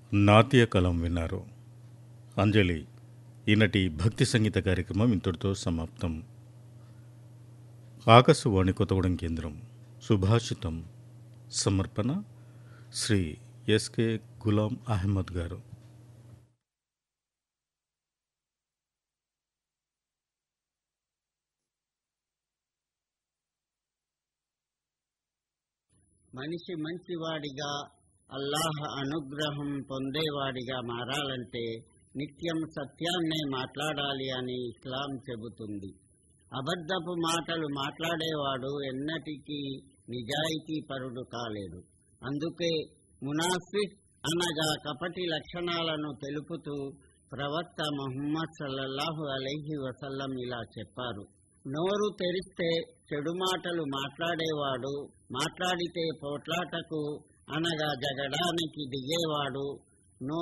నాట్య కలం విన్నారు అంజలి ఈనటి భక్తి సంగీత కార్యక్రమం ఇంతటితో సమాప్తం ఆకాశవాణి కొత్తగూడెం కేంద్రం సుభాషితం సమర్పణ శ్రీ ఎస్కే గులాం అహ్మద్ గారు మనిషి మంచివాడిగా అల్లాహ్ అనుగ్రహం పొందేవాడిగా మారాలంటే నిత్యం సత్యాన్నే మాట్లాడాలి అని ఇస్లాం చెబుతుంది అబద్ధపు మాటలు మాట్లాడేవాడు ఎన్నటికీ నిజాయితీ పరుడు కాలేడు అందుకే మునాఫిక్ అనగా కపటి లక్షణాలను తెలుపుతూ ప్రవక్త ముహమ్మద్ సల్లల్లాహు అలైహి వసల్లం ఇలా చెప్పారు నోరు తెరిస్తే చెడు మాటలు మాట్లాడేవాడు మాట్లాడితే పోట్లాటకు అనగా జగడానికి దిగేవాడు